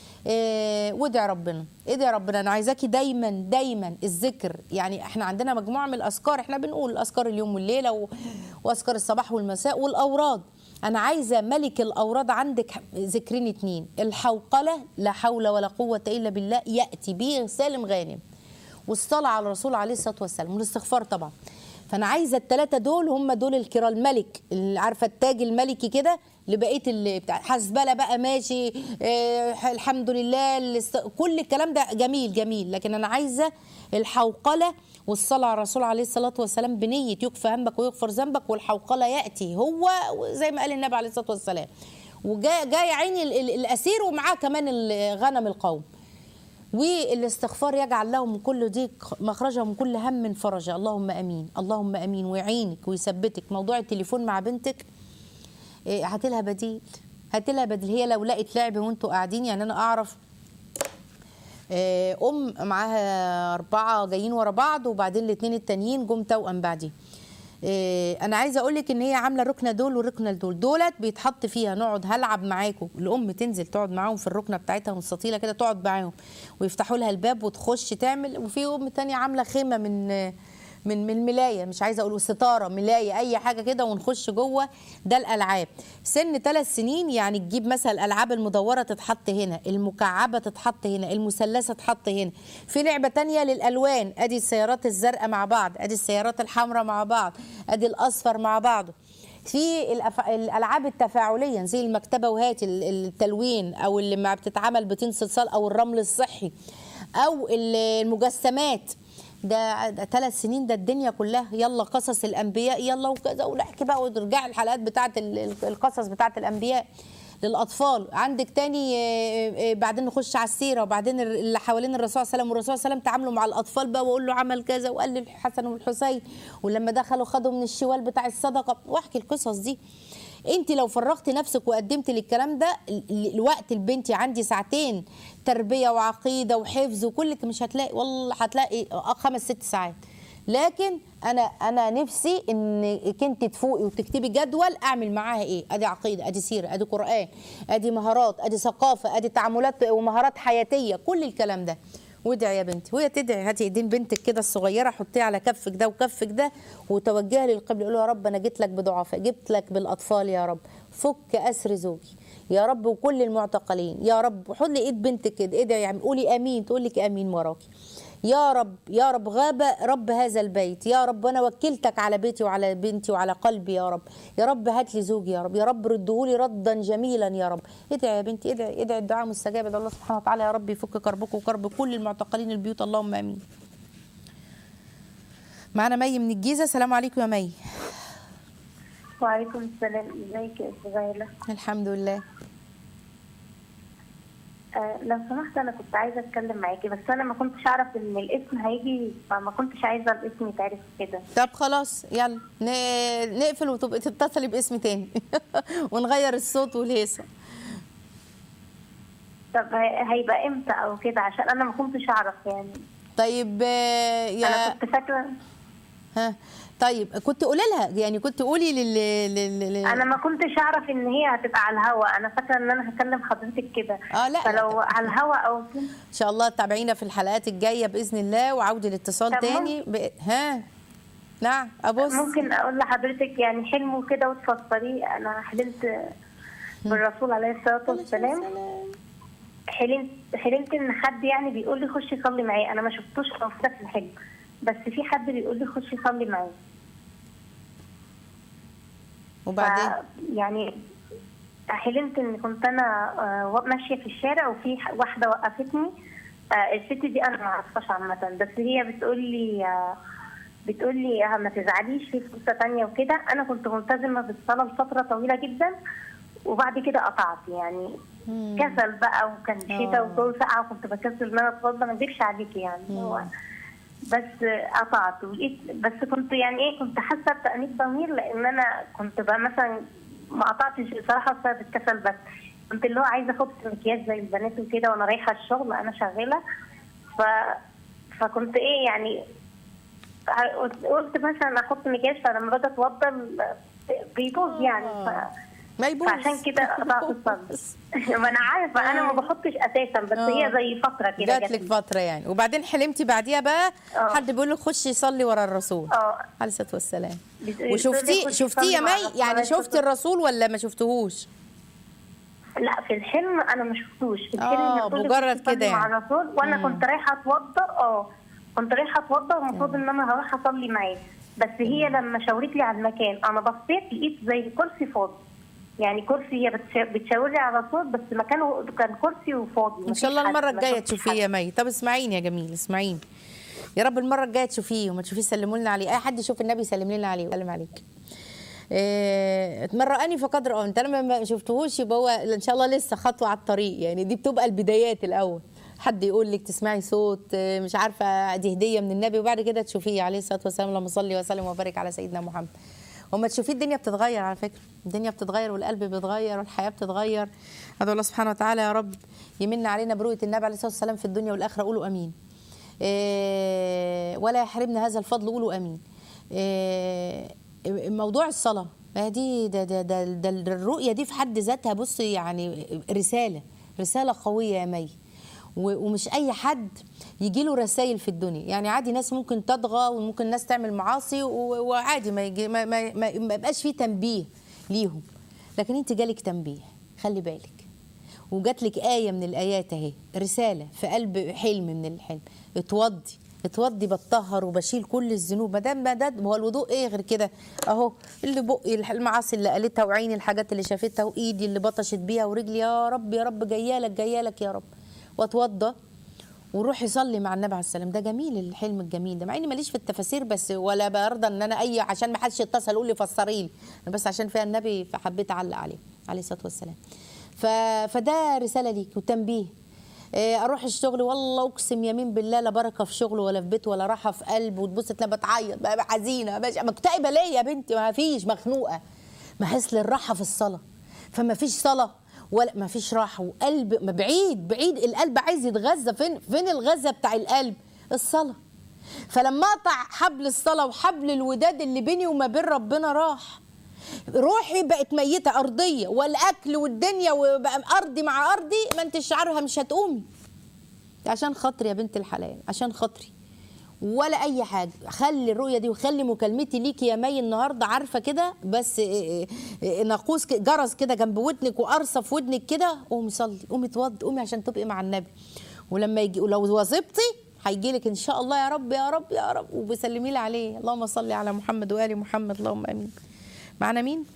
إيه وادعي ربنا ادعي ربنا انا عايزاكي دايما دايما الذكر يعني احنا عندنا مجموعه من الاذكار احنا بنقول اذكار اليوم والليله و... واذكار الصباح والمساء والاوراد انا عايزه ملك الاوراد عندك ذكرين اتنين الحوقله لا حول ولا قوه الا بالله ياتي به سالم غانم والصلاه على الرسول عليه الصلاه والسلام والاستغفار طبعا فانا عايزه الثلاثه دول هم دول الكرا الملك اللي عارفه التاج الملكي كده لبقيه اللي بتاع حسبله بقى ماشي آه الحمد لله الاست... كل الكلام ده جميل جميل لكن انا عايزه الحوقله والصلاه على الرسول عليه الصلاه والسلام بنيه يكفى همك ويغفر ذنبك والحوقله ياتي هو زي ما قال النبي عليه الصلاه والسلام وجاء جاء يا عيني ال- ال- الاسير ومعاه كمان ال- غنم القوم والاستغفار يجعل لهم من كل ضيق مخرجا من كل هم فرجا اللهم امين اللهم امين ويعينك ويثبتك موضوع التليفون مع بنتك إيه، هات لها بديل هات لها بديل هي لو لقت لعب وانتوا قاعدين يعني انا اعرف آه، ام معاها اربعه جايين ورا بعض وبعدين الاثنين التانيين جم توأم بعدين آه، انا عايزه اقول لك ان هي عامله ركنه دول وركنه دول دولت بيتحط فيها نقعد هلعب معاكم الام تنزل تقعد معاهم في الركنه بتاعتها مستطيله كده تقعد معاهم ويفتحوا لها الباب وتخش تعمل وفي ام تانية عامله خيمه من آه، من من الملايه مش عايزه اقول ستاره ملايه اي حاجه كده ونخش جوه ده الالعاب سن ثلاث سنين يعني تجيب مثلا الالعاب المدوره تتحط هنا المكعبه تتحط هنا المثلثه تتحط هنا في لعبه تانية للالوان ادي السيارات الزرقاء مع بعض ادي السيارات الحمراء مع بعض ادي الاصفر مع بعض في الأف... الالعاب التفاعليه زي المكتبه وهات ال- التلوين او اللي ما بتتعمل بطين صلصال او الرمل الصحي او ال- المجسمات ده ده ثلاث سنين ده الدنيا كلها يلا قصص الانبياء يلا وكذا ونحكي بقى وترجع الحلقات بتاعه ال- ال- القصص بتاعه الانبياء للاطفال عندك تاني آه، آه، بعدين نخش على السيره وبعدين ال- اللي حوالين الرسول صلى الله عليه وسلم والرسول صلى الله عليه وسلم تعاملوا مع الاطفال بقى واقول له عمل كذا وقال للحسن والحسين ولما دخلوا خدوا من الشوال بتاع الصدقه واحكي القصص دي انت لو فرغتي نفسك وقدمت للكلام ده ال- الوقت البنتي عندي ساعتين تربيه وعقيده وحفظ وكل مش هتلاقي والله هتلاقي خمس ست ساعات لكن انا انا نفسي انك انت تفوقي وتكتبي جدول اعمل معاها ايه ادي عقيده ادي سيره ادي قران ادي مهارات ادي ثقافه ادي تعاملات ومهارات حياتيه كل الكلام ده وادعي يا بنتي وهي تدعي هاتي ايدين بنتك كده الصغيره حطيها على كفك ده وكفك ده وتوجهي للقبله قولي يا رب انا جيت لك بضعفاء جبت لك بالاطفال يا رب فك اسر زوجي يا رب وكل المعتقلين يا رب حط لي ايد بنتك كده ادعي يعني قولي امين تقول لك امين وراكي يا رب يا رب غاب رب هذا البيت يا رب انا وكلتك على بيتي وعلى بنتي وعلى قلبي يا رب يا رب هات لي زوجي يا رب يا رب ردهولي ردا جميلا يا رب ادعي يا بنتي ادعي ادعي الدعاء مستجاب ادعي الله سبحانه وتعالى يا رب يفك كربك وكرب كل المعتقلين البيوت اللهم امين معانا مي من الجيزه السلام عليكم يا مي وعليكم السلام ازيك يا استاذه هاله الحمد لله آه لو سمحت انا كنت عايزه اتكلم معاكي بس انا ما كنتش اعرف ان الاسم هيجي فما كنتش عايزه الاسم يتعرف كده طب خلاص يلا ن- نقفل وتبقي تتصلي باسم تاني ونغير الصوت والهيصه طب هي- هيبقى امتى او كده عشان انا ما كنتش اعرف يعني طيب آه، انا يا كنت فاكره ها طيب كنت قولي لها يعني كنت قولي لل, لل... لل... انا ما كنتش اعرف ان هي هتبقى على الهوا انا فاكره ان انا هكلم حضرتك كده آه، لا، فلو لا. على الهوا او كده ان شاء الله تابعينا في الحلقات الجايه باذن الله وعودي الاتصال طب تاني ب... ها نعم ابص ممكن اقول لحضرتك يعني حلم وكده وتفسريه انا حلمت بالرسول عليه الصلاه والسلام حلمت حلمت ان حد يعني بيقول لي خشي صلي معايا انا ما شفتوش او كده في الحلم بس في حد بيقول لي خشي صلي معايا وبعدين ف- يعني حلمت ان كنت انا آه، ماشيه في الشارع وفي ح- واحده وقفتني آه، الست دي انا ما اعرفهاش عامه بس هي بتقول لي آه، بتقول لي آه، ما تزعليش في فرصه تانية وكده انا كنت ملتزمه بالصلاه لفتره طويله جدا وبعد كده قطعت يعني مم. كسل بقى وكان شتاء آه. وجو ساقعه وكنت بكسل ان انا اتوضى ما اكذبش عليكي يعني هو بس قطعت ولقيت بس كنت يعني ايه كنت حاسه بتأنيب ضمير لان انا كنت بقى مثلا ما قطعتش بصراحه بسبب الكسل بس كنت اللي هو عايزه احط مكياج زي البنات وكده وانا رايحه الشغل انا شغاله ف فكنت ايه يعني قلت مثلا احط مكياج فلما باجي اتوضى بيبوظ يعني ف... ما يبوظ فعشان كده قطعت الصلاه ما انا عارفه انا ما بحطش اساسا بس آه. هي زي فتره كده جات لك لي. فتره يعني وبعدين حلمتي بعديها بقى آه. حد بيقول لك خشي صلي ورا الرسول اه عليه الصلاه والسلام بتقولي وشفتيه خشي شفتيه يا صلي مع مي الرسول يعني عليه الصلاة شفتي الرسول ولا ما شفتهوش لا في الحلم انا ما شفتوش في الحلم آه، بتقولي مجرد كنت كده بصلي مع يعني. الرسول وانا كنت رايحه اتوضى اه كنت رايحه اتوضى والمفروض ان انا هروح اصلي معاه بس هي لما شاورت لي على المكان انا بصيت لقيت زي كرسي فاضي يعني كرسي هي بتش- بتشاور لي على الرسول بس مكانه كان كرسي وفاضي ان شاء الله مفيش حد، المره ما الجايه شفتش تشوفيه حد. يا مي طب اسمعيني يا جميل اسمعيني يا رب المره الجايه تشوفيه وما تشوفيه سلموا لنا عليه اي حد يشوف النبي يسلم لنا عليه ويسلم عليك إيه مرقني فقدر اه انت لما ما شفتهوش يبقى هو ان شاء الله لسه خطوه على الطريق يعني دي بتبقى البدايات الاول حد يقول لك تسمعي صوت إيه، مش عارفه دي هديه من النبي وبعد كده تشوفيه عليه الصلاه والسلام اللهم صل وسلم وبارك على سيدنا محمد وما تشوفيه الدنيا بتتغير على فكره الدنيا بتتغير والقلب بيتغير والحياه بتتغير ادعو الله سبحانه وتعالى يا رب يمن علينا برؤيه النبي عليه الصلاه والسلام في الدنيا والاخره قولوا امين إيه، ولا يحرمنا هذا الفضل قولوا امين إيه، موضوع الصلاه ما دي ده ده ده, ده الرؤيه دي في حد ذاتها بصي يعني رساله رساله قويه يا مي و- ومش اي حد يجي له رسائل في الدنيا يعني عادي ناس ممكن تطغى وممكن ناس تعمل معاصي و- وعادي ما يجي ما, ما, ما, ما يبقاش فيه تنبيه ليهم لكن انت جالك تنبيه خلي بالك وجات لك آية من الآيات أهي رسالة في قلب حلم من الحلم اتوضي اتوضي بتطهر وبشيل كل الذنوب ما دام ما ده ما هو الوضوء ايه غير كده اهو اللي بقي المعاصي اللي قالتها وعيني الحاجات اللي شافتها وايدي اللي بطشت بيها ورجلي يا رب يا رب جايالك جايالك يا رب واتوضى وروح يصلي مع النبي عليه السلام ده جميل الحلم الجميل ده مع اني ماليش في التفاسير بس ولا برضى ان انا اي عشان ما حدش يتصل يقول لي فسري لي أنا بس عشان فيها النبي فحبيت اعلق عليه عليه الصلاه والسلام ف... فده رساله ليك وتنبيه إيه، اروح الشغل والله اقسم يمين بالله لا بركه في شغل ولا في بيت ولا راحه في قلب وتبص تلاقي بتعيط بقى حزينه مش- مكتئبه ليه يا بنتي ما فيش مخنوقه ما حس للراحه في الصلاه فما فيش صلاه ولا ما فيش راحه وقلب ما بعيد بعيد القلب عايز يتغذى فين فين الغذاء بتاع القلب الصلاه فلما اقطع حبل الصلاه وحبل الوداد اللي بيني وما بين ربنا راح روحي بقت ميته ارضيه والاكل والدنيا وبقى ارضي مع ارضي ما انت عارفه مش هتقومي عشان خاطري يا بنت الحلال عشان خاطري ولا اي حاجه خلي الرؤيه دي وخلي مكالمتي ليكي يا مي النهارده عارفه كده بس إيه إيه ناقوس ك- جرس كده جنب ودنك وقرصه في ودنك كده قومي صلي قومي اتوضي قومي عشان تبقي مع النبي ولما يجي ولو واظبتي هيجي لك ان شاء الله يا رب يا رب يا رب وبسلمي لي عليه اللهم صل على محمد وال محمد اللهم امين معنا مين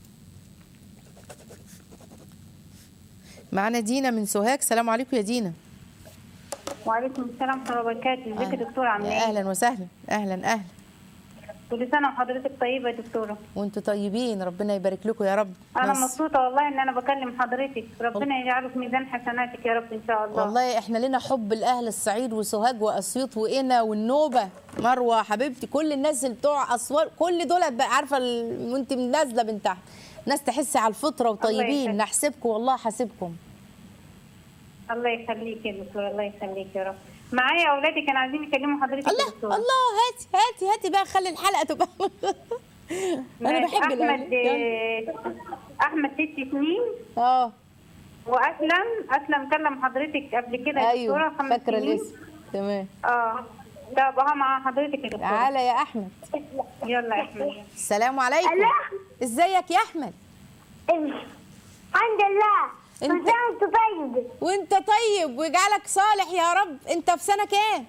معنا دينا من سوهاج سلام عليكم يا دينا وعليكم السلام ورحمة الله وبركاته ازيك يا دكتورة عاملة يا ايه؟ اهلا وسهلا اهلا اهلا كل سنة وحضرتك طيبة يا دكتورة وانتوا طيبين ربنا يبارك لكم يا رب أنا بس مبسوطة والله إن أنا بكلم حضرتك ربنا يجعله في ميزان حسناتك يا رب إن شاء الله والله احنا لنا حب الاهل الصعيد وسوهاج واسيوط وقنا والنوبه مروه حبيبتي كل الناس اللي بتوع اسوان كل دول بقى عارفه ال- وانت نازله من تحت ناس تحسي على الفطره وطيبين يخليك. نحسبكم والله حاسبكم الله يخليك يا دكتورة الله يخليك يا رب معايا أولادي كانوا عايزين يكلموا حضرتك يا الله دكتورة الله هاتي هاتي هاتي بقى خلي الحلقه تبقى انا ماشي، بحب أحمد الأولاد. يلا. آه، أحمد ست سنين اه وأسلم أسلم كلم حضرتك قبل كده يا ايوه دكتورة خمس فاكره سنين. الاسم تمام اه ده بقى مع حضرتك يا دكتورة تعالى يا احمد يلا يا أحمد السلام عليكم ألو. ازيك يا احمد الحمد لله انت- كل سنة وانت طيب وانت طيب ويجعلك صالح يا رب انت في سنه كام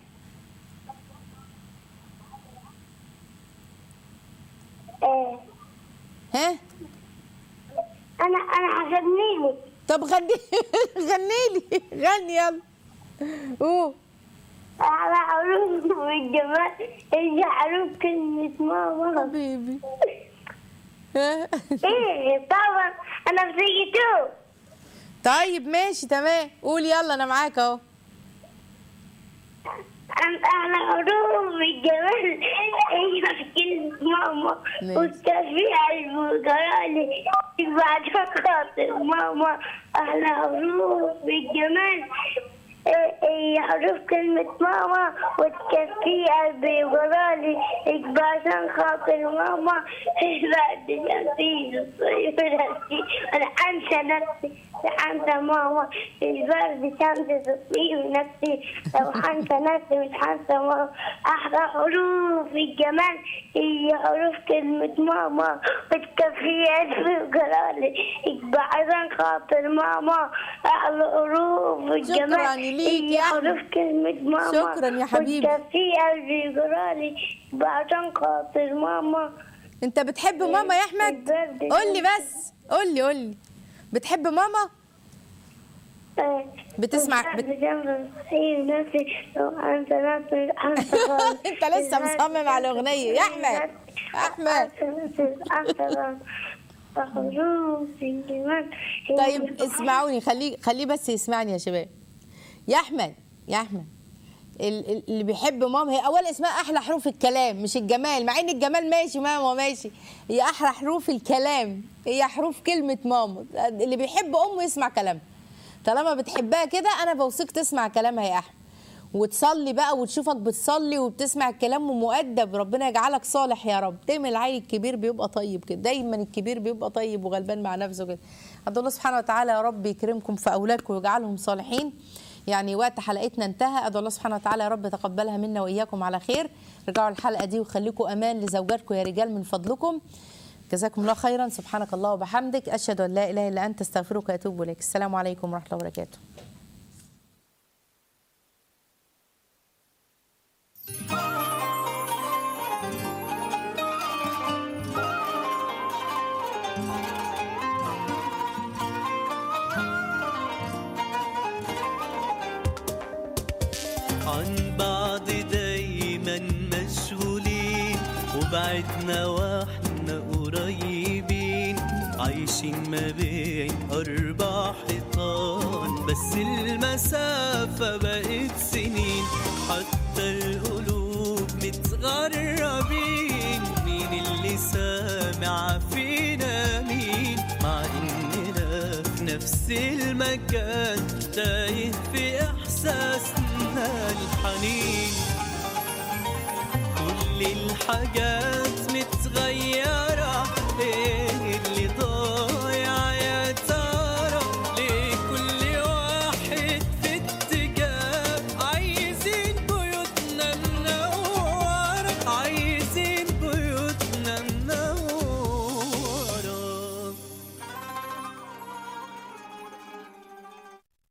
آه، ها انا انا هغني لك طب غني غني لي غني يلا اوه على عروس والجمال اللي عروس كلمة ماما حبيبي ها؟ ايه طبعا انا في تو طيب ماشي تمام قول يلا انا معاك اهو انا انا عروس والجمال اللي في كلمة ماما ماشي. والتفريع المجرالي بعد خاطر ماما احنا عروس بالجمال إيه حروف كلمة ماما وتكفي قلبي وجرالي عشان خاطر ماما بعد نفسي نفسي أنا أنسى نفسي أنسى ماما البرد شمس تصوير نفسي لو حنسى نفسي مش حنسى ماما أحلى حروف الجمال هي حروف كلمة ماما وتكفي قلبي وجرالي عشان خاطر ماما أحلى حروف الجمال شكراً ليك يا هي أحمد. حروف كلمة ماما شكراً يا حبيبي. وتكفي قلبي وجرالي عشان خاطر ماما انت بتحب ماما يا احمد البرد قول لي بس قول لي قول لي بتحب ماما آه، بتسمع- بت- بجنب هي نفسي لو أنت نفسي أنت خالص. انت لسه مصمم على الاغنيه يا احمد احمد طيب اسمعوني خليه خليه بس يسمعني يا شباب يا احمد يا احمد ال- ال- اللي بيحب ماما هي اولا اسمها احلى حروف الكلام مش الجمال مع ان الجمال ماشي ماما ماشي هي احلى حروف الكلام هي حروف كلمه ماما اللي بيحب امه يسمع كلامها طالما بتحبها كده انا بوصيك تسمع كلامها يا احمد وتصلي بقى وتشوفك بتصلي وبتسمع الكلام ومؤدب ربنا يجعلك صالح يا رب دايما العيل الكبير بيبقى طيب كده دايما الكبير بيبقى طيب وغلبان مع نفسه كده ادعو الله سبحانه وتعالى يا رب يكرمكم في اولادكم ويجعلهم صالحين يعني وقت حلقتنا انتهى ادعو الله سبحانه وتعالى يا رب تقبلها منا واياكم على خير رجعوا الحلقه دي وخليكم امان لزوجاتكم يا رجال من فضلكم جزاكم الله خيرا سبحانك الله وبحمدك اشهد ان لا اله الا انت استغفرك واتوب اليك السلام عليكم ورحمه الله وبركاته عن بعض دايما مشغولين وبعدنا واحنا قريبين عايشين ما بين أربع حيطان بس المسافة بقت سنين حتى القلوب متغربين مين اللي سامع فينا مين مع إننا في نفس المكان تايه في إحساسنا الحنين كل الحاجات